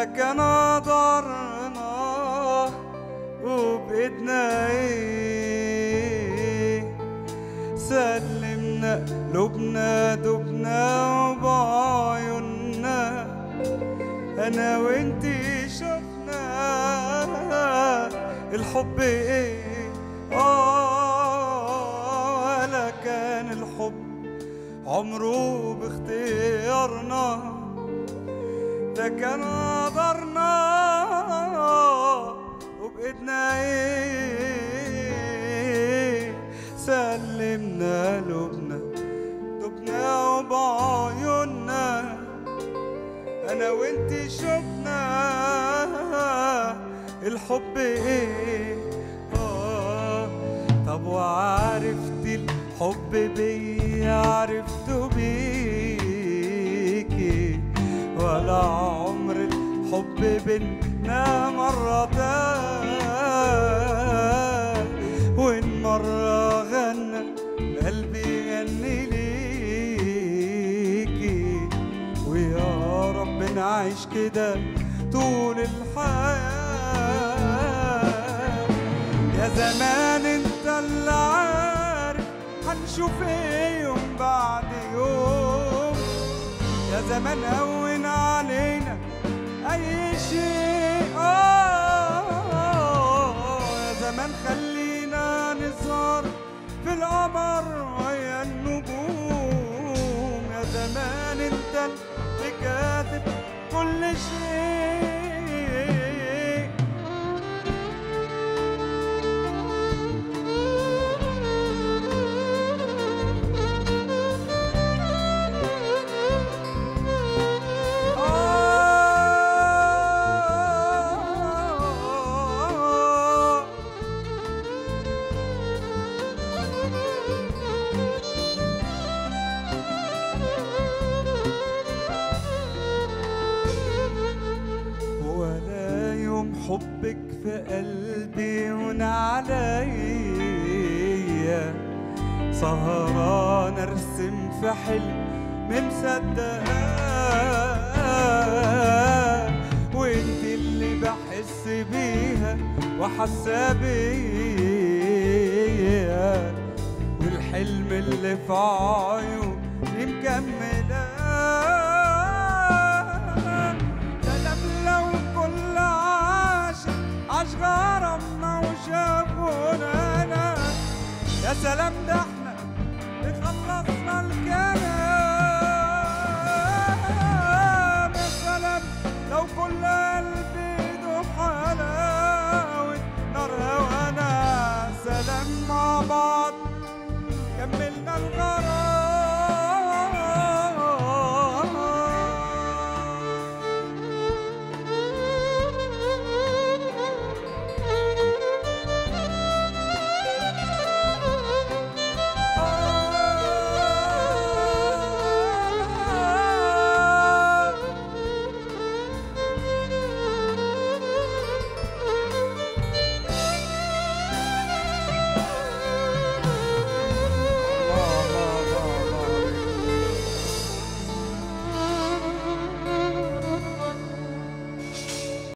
كان قدرنا وبإيدنا ايه سلمنا قلوبنا دبنا وبعيوننا انا وانتي شفنا الحب ايه اه ولا كان الحب عمره باختيارنا ده كان قدرنا وبإيدنا ايه سلمنا قلوبنا دبنا وبعيوننا انا وانتي شفنا الحب ايه آه طب وعرفت الحب بيا عرفته بيكي ولا عمر الحب بينا مرة تاه وإن مرة غنى قلبي غني ليكي ويا رب نعيش كده طول الحياة يا زمان انت اللي عارف هنشوف ايه يوم بعد يوم يا زمان هون علينا اي شيء آه يا زمان خلينا نسهر في القمر ويا النجوم يا زمان انت اللي كاتب كل شيء آه ولا يوم حبك في قلبي هون عليا سهران ارسم في حلم مصدقاه وانت اللي بحس بيها وحاسه بيا والحلم اللي في عيوني مكملاه سلام لو كل عاشق عاش غرامنا وشافونا انا يا سلام ده